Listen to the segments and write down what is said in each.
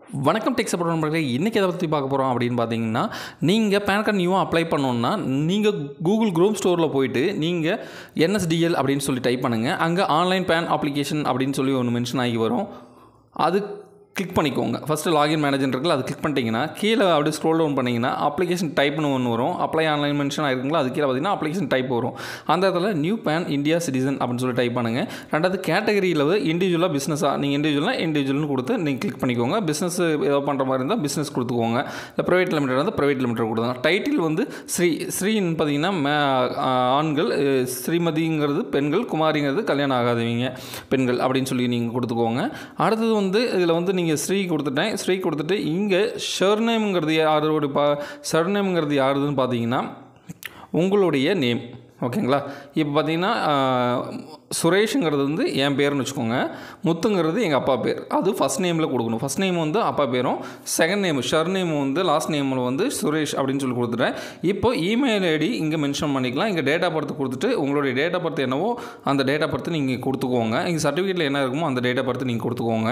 வணக்கம் tech support நண்பர்களே இன்றைக்கி எதை பற்றி பார்க்க போகிறோம் அப்படின்னு பார்த்தீங்கன்னா நீங்கள் பேன் கார்டு நியூவாக அப்ளை பண்ணணுன்னா நீங்கள் கூகுள் குரோம் ஸ்டோரில் போயிட்டு நீங்கள் என்எஸ்டிஎல் அப்படின்னு சொல்லி டைப் பண்ணுங்கள் அங்கே ஆன்லைன் பேன் அப்ளிகேஷன் அப்படின்னு சொல்லி ஒன்று மென்ஷன் ஆகி வரும் அது கிளிக் பண்ணிக்கோங்க ஃபஸ்ட்டு லாகின் மேனேஜர் இருக்குல்ல அது கிளிக் பண்ணிட்டீங்கன்னா கீழே அப்படியே ஸ்க்ரோல் டவுன் பண்ணிங்கன்னா அப்ளிகேஷன் டைப்னு ஒன்று வரும் அப்ளை ஆன்லைன் மென்ஷன் ஆயிருக்குங்களா அது கீழே பார்த்தீங்கன்னா அப்ளிகேஷன் டைப் வரும் அந்த இடத்துல நியூ பேன் இந்தியா சிட்டிசன் அப்படின்னு சொல்லி டைப் பண்ணுங்கள் ரெண்டாவது கேட்டகரியில் வந்து இண்டிவிஜுவலாக பிஸ்னஸாக நீங்கள் இண்டிவிஜுவலாக இண்டிவிஜுவல்னு கொடுத்து நீங்கள் கிளிக் பண்ணிக்கோங்க பிஸ்னஸ் ஏதோ பண்ணுற மாதிரி இருந்தால் பிஸ்னஸ் கொடுத்துக்கோங்க இல்லை ப்ரைவேட் லிமிடெட் வந்து ப்ரைவேட் லிமிடெட் கொடுத்துங்க டைட்டில் வந்து ஸ்ரீ ஸ்ரீன்னு பார்த்தீங்கன்னா மே ஆண்கள் அஹ், ஸ்ரீமதிங்கிறது பெண்கள் குமாரிங்கிறது கல்யாணம் ஆகாதவங்க பெண்கள் அப்படின்னு சொல்லி நீங்கள் கொடுத்துக்கோங்க அடுத்தது வந்து இதில் வந்து நீங்கள் ஸ்ரீ கொடுத்துட்டேன் ஸ்ரீ கொடுத்துட்டு இங்கே ஷர்நேம்ங்கிறது யாரோட பா ஷர்நேம்ங்கிறது யாருதுன்னு பார்த்தீங்கன்னா உங்களுடைய நேம் ஓகேங்களா இப்போ பார்த்தீங்கன்னா ஆஹ், சுரேஷுங்கிறது வந்து என் பேர்னு வச்சுக்கோங்க முத்துங்கிறது எங்கள் அப்பா பேர் அது ஃபஸ்ட் நேமில் கொடுக்கணும் ஃபஸ்ட் நேம் வந்து அப்பா பேரும் செகண்ட் நேம் ஷர் நேம் வந்து லாஸ்ட் நேமில் வந்து சுரேஷ் அப்படின்னு சொல்லி கொடுத்துட்டேன் இப்போ இமெயில் ஐடி இங்கே மென்ஷன் பண்ணிக்கலாம் இங்கே டேட் ஆஃப் பர்த் கொடுத்துட்டு உங்களுடைய டேட் ஆஃப் பர்த் என்னவோ அந்த டேட் ஆஃப் பர்த் நீங்கள் கொடுத்துக்கோங்க இங்கே சர்டிஃபிகேட்டில் என்ன இருக்குமோ அந்த டேட் ஆஃப் பர்த் நீங்கள் கொடுத்துக்கோங்க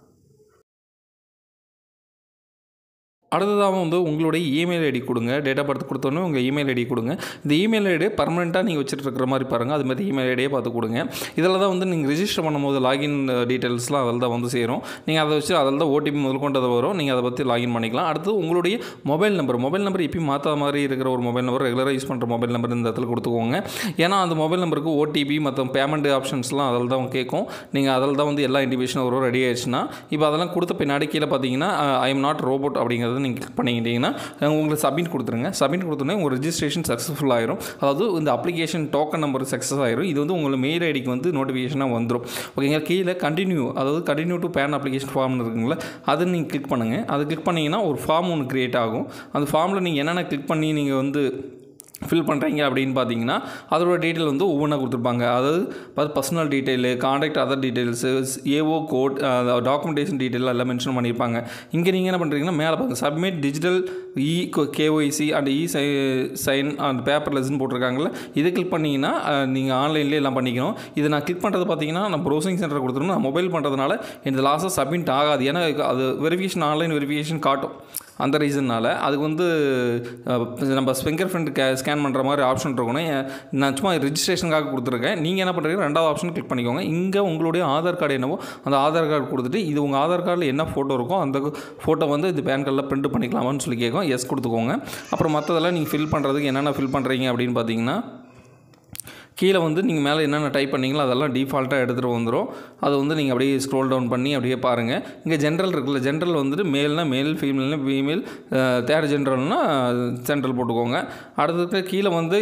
அடுத்ததாக வந்து உங்களுடைய இமெயில் ஐடி கொடுங்க டேட் ஆஃப் பர்த் கொடுத்தோன்னே உங்கள் இமெயில் ஐடி கொடுங்க இந்த இமெயில் ஐடி பர்மனெண்ட்டாக நீங்கள் வச்சுட்டு இருக்கிற மாதிரி பாருங்கள் அது மாதிரி இமெயில் ஐடியே பார்த்து கொடுங்க இதில் தான் வந்து நீங்கள் ரிஜிஸ்டர் பண்ணும்போது லாகின் டீட்டெயில்ஸ்லாம் அதில் தான் வந்து சேரும் நீங்கள் அதை வச்சு அதில் தான் ஓடிபி முதல் கொண்டு அது வரும் நீங்கள் அதை பற்றி லாகின் பண்ணிக்கலாம் அடுத்து உங்களுடைய மொபைல் நம்பர் மொபைல் நம்பர் எப்பயும் மாற்ற மாதிரி இருக்கிற ஒரு மொபைல் நம்பர் ரெகுலராக யூஸ் பண்ணுற மொபைல் நம்பர் இந்த இடத்துல கொடுத்துக்கோங்க ஏன்னா அந்த மொபைல் நம்பருக்கு ஓடிபி மற்ற பேமெண்ட் ஆப்ஷன்ஸ்லாம் அதில் தான் கேட்கும் நீங்கள் அதில் தான் வந்து எல்லா இண்டிகேஷன் வரும் ரெடி ஆயிடுச்சுன்னா இப்போ அதெல்லாம் கொடுத்த பின்னாடி கீழே பார்த்தீங்கன்னா ஐ எம் நாட் ரோபோட் அப்படிங்கிறத நீங்கள் கிளிக் பண்ணிக்கிட்டீங்கன்னா அஹ் உங்களுக்கு சப்மிட் கொடுத்துருங்க சப்மிட் கொடுத்தோன்னே உங்கள் ரெஜிஸ்ட்ரேஷன் சக்ஸஸ்ஃபுல் ஆயிரும் அதாவது இந்த அப்ளிகேஷன் டோக்கன் நம்பர் சக்ஸஸ் ஆயிரும் இது வந்து உங்கள் மெயில் ஐடிக்கு வந்து நோட்டிஃபிகேஷனாக வந்துடும் ஓகேங்களா கீழே கண்டினியூ அதாவது கண்டினியூ டு பேன் அப்ளிகேஷன் ஃபார்ம்னு இருக்குங்களா அதை நீங்கள் கிளிக் பண்ணுங்கள் அது கிளிக் பண்ணிங்கன்னா ஒரு ஃபார்ம் ஒன்று க்ரியேட் ஆகும் அந்த ஃபார்மில் நீங்கள் என்னென்ன கிளிக் பண்ணி நீங்கள் வந்து ஃபில் பண்ணுறீங்க அப்படின்னு பார்த்தீங்கன்னா அதோட டீட்டெயில் வந்து ஒவ்வொன்றா கொடுத்துருப்பாங்க அதாவது பார்த்து personal detail contact other details AO code documentation detail எல்லாம் மென்ஷன் பண்ணியிருப்பாங்க இங்கே நீங்கள் என்ன பண்ணுறீங்கன்னா மேலே பாருங்க submit digital e KYC and e சை சைன் அண்ட் பேப்பர்லெஸ்ன்னு போட்டிருக்காங்கல்ல இதை கிளிக் பண்ணிங்கன்னா நீங்கள் ஆன்லைன்லேயே எல்லாம் பண்ணிக்கணும் இதை நான் கிளிக் பண்ணுறது பார்த்தீங்கன்னா நான் ப்ரௌசிங் சென்டர் கொடுத்துருணும் நான் மொபைல் பண்ணுறதுனால இந்த லாஸாக சப்மிட் ஆகாது ஏன்னா அது வெரிஃபிகேஷன் ஆன்லைன் வெரிஃபிகேஷன் காட்டும் அந்த ரீசன்னால் அதுக்கு வந்து அஹ், நம்ம ஃபிங்கர் பிரிண்ட் கே ஸ்கேன் பண்ணுற மாதிரி ஆப்ஷன் இருக்கணும் ஏன், நான் சும்மா ரிஜிஸ்ட்ரேஷனுக்காக கொடுத்துருக்கேன் நீங்கள் என்ன பண்ணுறீங்க ரெண்டாவது ஆப்ஷன் கிளிக் பண்ணிக்கோங்க இங்கே உங்களுடைய ஆதார் கார்டு என்னவோ அந்த ஆதார் கார்டு கொடுத்துட்டு இது உங்கள் ஆதார் கார்டில் என்ன ஃபோட்டோ இருக்கோ அந்த ஃபோட்டோ வந்து இது பேன் கார்டில் பிரிண்ட் பண்ணிக்கலாமான்னு சொல்லி கேட்கும் எஸ் கொடுத்துக்கோங்க அப்புறம் மற்றதெல்லாம் நீங்கள் ஃபில் பண்ணுறதுக்கு என்னென்ன ஃபில் பண்ணுறீங்க அப்படின்னு பார்த்தீங்கன்னா கீழே வந்து நீங்கள் மேலே என்னென்ன டைப் பண்ணீங்களோ அதெல்லாம் டிஃபால்ட்டாக எடுத்துகிட்டு வந்துடும் அது வந்து நீங்கள் அப்படியே ஸ்க்ரோல் டவுன் பண்ணி அப்படியே பாருங்கள் இங்கே ஜென்ரல் இருக்குல்ல ஜென்ரல் வந்துட்டு மேல்னா மேல் ஃபீமேல்னா ஃபீமேல் தேர்ட் ஜென்ரல்னா ஜென்ரல் போட்டுக்கோங்க அடுத்ததுக்கு கீழே வந்து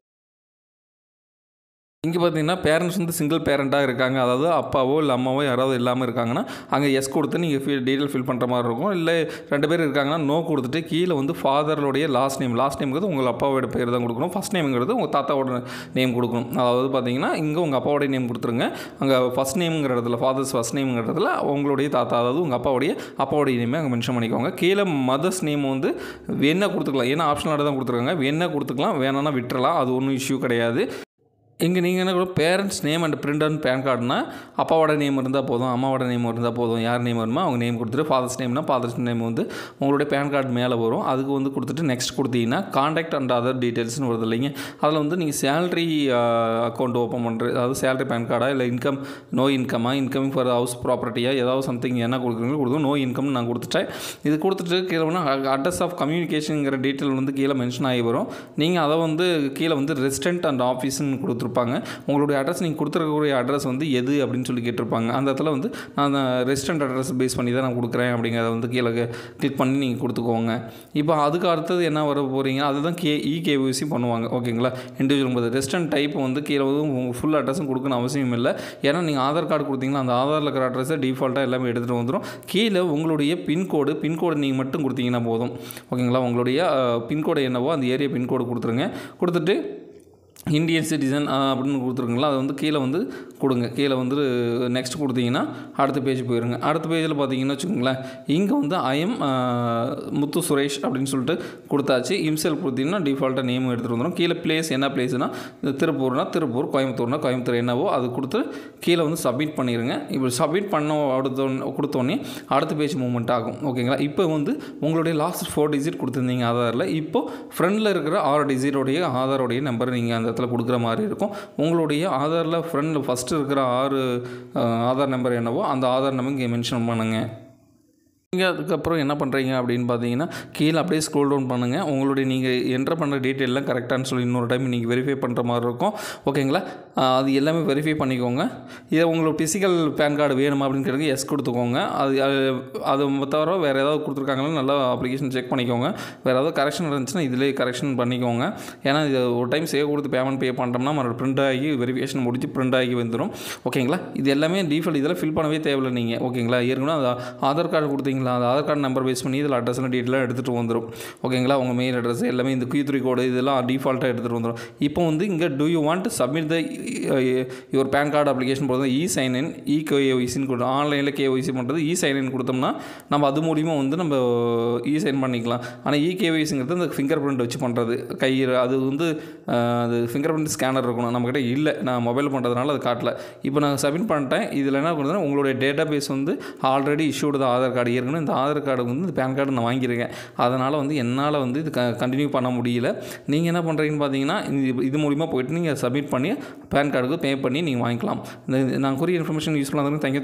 இங்கே பார்த்தீங்கன்னா பேரண்ட்ஸ் வந்து சிங்கிள் பேரண்ட்டாக இருக்காங்க அதாவது அப்பாவோ இல்லை அம்மாவோ யாராவது இல்லாமல் இருக்காங்கன்னா அங்கே எஸ் கொடுத்து நீங்கள் ஃபில் டீட்டெயில் ஃபில் பண்ணுற மாதிரி இருக்கும் இல்லை ரெண்டு பேர் இருக்காங்கன்னா நோ கொடுத்துட்டு கீழே வந்து ஃபாதருடைய லாஸ்ட் நேம் லாஸ்ட் நேம்ங்கிறது உங்கள் அப்பாவோட பேர் தான் கொடுக்கணும் ஃபஸ்ட் நேம்ங்கிறது உங்கள் தாத்தாவோட நேம் கொடுக்கணும் அதாவது பார்த்தீங்கன்னா இங்கே உங்கள் அப்பாவோடைய நேம் கொடுத்துருங்க அங்கே ஃபஸ்ட் நேம்ங்கிற இடத்துல ஃபாதர்ஸ் ஃபஸ்ட் நேம்ங்கிற இடத்துல உங்களுடைய தாத்தா அதாவது உங்கள் அப்பாவுடைய அப்பாவுடைய நேமே அங்கே மென்ஷன் பண்ணிக்கோங்க கீழே மதர்ஸ் நேம் வந்து வேணா கொடுத்துக்கலாம் ஏன்னா ஆப்ஷனோட தான் கொடுத்துருக்காங்க வேணா கொடுத்துக்கலாம் வேணான்னா விட்டுறலாம் அது ஒன்றும் இஷ்யூ கிடையாது இங்கே நீங்கள் என்ன கூட parents name and print and PAN கார்டுனா அப்பாவோட நேம் இருந்தால் போதும் அம்மாவோட நேம் இருந்தால் போதும் யார் நேம் வருமோ அவங்க நேம் கொடுத்துட்டு ஃபாதர்ஸ் நேம்னா ஃபாதர்ஸ் நேம் வந்து உங்களுடைய பேன் கார்டு மேலே வரும் அதுக்கு வந்து கொடுத்துட்டு நெக்ஸ்ட் கொடுத்தீங்கன்னா காண்டாக்ட் அண்ட் அதர் டீட்டெயில்ஸ்னு வருது இல்லைங்க அதில் வந்து நீங்கள் சேலரி அக்கௌண்ட் ஓப்பன் பண்ணுறது அதாவது சேலரி பேன் கார்டா இல்லை இன்கம் நோ இன்கமா இன்கமிங் ஃபார் ஹவுஸ் ப்ராப்பர்ட்டியா ஏதாவது சம்திங் என்ன கொடுக்குறீங்களோ கொடுக்கும் நோ இன்கம் நான் கொடுத்துட்டேன் இது கொடுத்துட்டு கீழே வந்து அட்ரஸ் ஆஃப் கம்யூனிகேஷனுங்கிற டீட்டெயில் வந்து கீழே மென்ஷன் ஆகி வரும் நீங்கள் அதை வந்து கீழே வந்து ரெசிடென்ட் அண்ட் ஆஃபீஸ்னு கொடுத்துருப்பாங்க உங்களுடைய அட்ரஸ் நீங்கள் கொடுத்துருக்கக்கூடிய அட்ரஸ் வந்து எது அப்படின்னு சொல்லி கேட்டிருப்பாங்க அந்த இடத்துல வந்து நான் ரெசிடென்ட் அட்ரஸ் பேஸ் பண்ணி தான் நான் கொடுக்குறேன் அப்படிங்கிறத வந்து கீழே கிளிக் பண்ணி நீங்கள் கொடுத்துக்கோங்க இப்போ அதுக்கு அடுத்தது என்ன வர போகிறீங்க அதுதான் கே இ கேவிசி பண்ணுவாங்க ஓகேங்களா இண்டிவிஜுவல் போது ரெசிடென்ட் டைப் வந்து கீழே வந்து உங்கள் ஃபுல் அட்ரஸும் கொடுக்கணும் அவசியம் இல்லை ஏன்னா நீங்கள் ஆதார் கார்டு கொடுத்தீங்கன்னா அந்த ஆதாரில் இருக்கிற அட்ரஸை டிஃபால்ட்டாக எல்லாமே எடுத்துகிட்டு வந்துடும் கீழே உங்களுடைய பின்கோடு பின்கோடு நீங்கள் மட்டும் கொடுத்தீங்கன்னா போதும் ஓகேங்களா உங்களுடைய பின்கோடு என்னவோ அந்த ஏரியா பின்கோடு கொடுத்துருங்க கொடுத்துட்டு இந்தியன் சிட்டிசன் அப்படின்னு கொடுத்துருங்களா அதை வந்து கீழே வந்து கொடுங்க கீழே வந்து நெக்ஸ்ட் கொடுத்தீங்கன்னா அடுத்த பேஜ் போயிருங்க அடுத்த பேஜில் பார்த்தீங்கன்னா வச்சுக்கோங்களேன் இங்கே வந்து ஐஎம் முத்து சுரேஷ் அப்படின்னு சொல்லிட்டு கொடுத்தாச்சு இம்செல் கொடுத்தீங்கன்னா டிஃபால்ட்டாக நேம் எடுத்துகிட்டு வந்துடும் கீழே பிளேஸ் என்ன பிளேஸ்னா இந்த திருப்பூர்னா திருப்பூர் கோயம்புத்தூர்னா கோயம்புத்தூர் என்னவோ அது கொடுத்து கீழே வந்து சப்மிட் பண்ணிடுங்க இப்போ சப்மிட் பண்ண அடுத்த கொடுத்தோடனே அடுத்த பேஜ் மூவ்மெண்ட் ஆகும் ஓகேங்களா இப்போ வந்து உங்களுடைய லாஸ்ட் ஃபோர் டிஜிட் கொடுத்துருந்தீங்க ஆதாரில் இப்போ ஃப்ரண்டில் இருக்கிற ஆறு டிஜிட்டோடைய ஆதாரோடைய நம்பர் நீங்கள் அந்த இடத்துல கொடுக்குற மாதிரி இருக்கும் உங்களுடைய ஆதாரில் ஃப்ரண்டில் ஃபஸ்ட்டு இருக்கிற ஆறு அஹ், ஆதார் நம்பர் என்னவோ அந்த ஆதார் நம்பர் இங்கே மென்ஷன் பண்ணுங்கள் நீங்கள் அதுக்கப்புறம் என்ன பண்ணுறீங்க அப்படின்னு பார்த்தீங்கன்னா கீழே அப்படியே ஸ்க்ரோல் டவுன் பண்ணுங்கள் உங்களுடைய நீங்கள் என்ட்ரு பண்ணுற டீட்டெயிலாம் கரெக்டானு சொல்லி இன்னொரு டைம் நீங்கள் வெரிஃபை பண்ணுற மாதிரி இருக்கும் ஓகேங்களா ஆஹ் அது எல்லாமே வெரிஃபை பண்ணிக்கோங்க இதை உங்களுக்கு ஃபிசிக்கல் பேன் கார்டு வேணுமா அப்படின்னு கேட்குறது எஸ் கொடுத்துக்கோங்க அது அது அது தவிர வேறு ஏதாவது கொடுத்துருக்காங்களா நல்லா அப்ளிகேஷன் செக் பண்ணிக்கோங்க வேறு ஏதாவது கரெக்ஷன் இருந்துச்சுன்னா இதிலே கரெக்ஷன் பண்ணிக்கோங்க ஏன்னா இது ஒரு டைம் சேவ் கொடுத்து பேமெண்ட் பே பண்ணுறோம்னா மறுபடியும் பிரிண்ட் ஆகி வெரிஃபிகேஷன் முடிச்சு பிரிண்ட் ஆகி வந்துடும் ஓகேங்களா இது எல்லாமே டிஃபால்ட் இதெல்லாம் ஃபில் பண்ணவே தேவையில்லை நீங்கள் ஓகேங்களா ஏற்கனவே அது ஆதார் கார்டு கொடுத்தீங்களா அந்த ஆதார் கார்டு நம்பர் பேஸ் பண்ணி இதில் அட்ரஸ்லாம் டீட்டெயிலாக எடுத்துகிட்டு வந்துடும் ஓகேங்களா உங்கள் மெயில் அட்ரஸ் எல்லாமே இந்த கியூ த்ரீ கோடு இதெல்லாம் டிஃபால்ட்டாக எடுத்துகிட்டு வந்துடும் இப்போ வந்து இங்கே do you want submit the your PAN card application போகிறது இ சைன் இன் இ கேஒய்சின்னு கொடுத்தோம் ஆன்லைனில் கேஒய்சி பண்ணுறது இ சைன் இன் கொடுத்தோம்னா நம்ம அது மூலிமா வந்து நம்ம இ சைன் பண்ணிக்கலாம் ஆனால் இ கேஒய்சிங்கிறது அந்த ஃபிங்கர் பிரிண்ட் வச்சு பண்ணுறது கை அது வந்து அஹ், அது ஃபிங்கர் பிரிண்ட் ஸ்கேனர் இருக்கணும் நம்மக்கிட்ட இல்லை நான் மொபைல் பண்ணுறதுனால அது காட்டல இப்போ நான் சப்மிட் பண்ணிட்டேன் இதில் என்ன பண்ணுறதுன்னா உங்களுடைய டேட்டா பேஸ் வந்து ஆல்ரெடி இஷ்யூடு தான் ஆதார் கார்டு ஏற்கனவே இந்த ஆதார் கார்டு வந்து இந்த பேன் கார்டு நான் வாங்கியிருக்கேன் அதனால் வந்து என்னால் வந்து இது க கண்டினியூ பண்ண முடியல நீங்கள் என்ன பண்ணுறீங்கன்னு பார்த்தீங்கன்னா இது இது மூலிமா போயிட்டு நீங்கள் சப்மிட் பண்ணி பேன் கார்டுக்கு பே பண்ணி நீங்கள் வாங்கிக்கலாம் இந்த நான் கூறிய இன்ஃபர்மேஷன் யூஸ்ஃபுல்லாக இருந்தாலும் தேங்க்யூ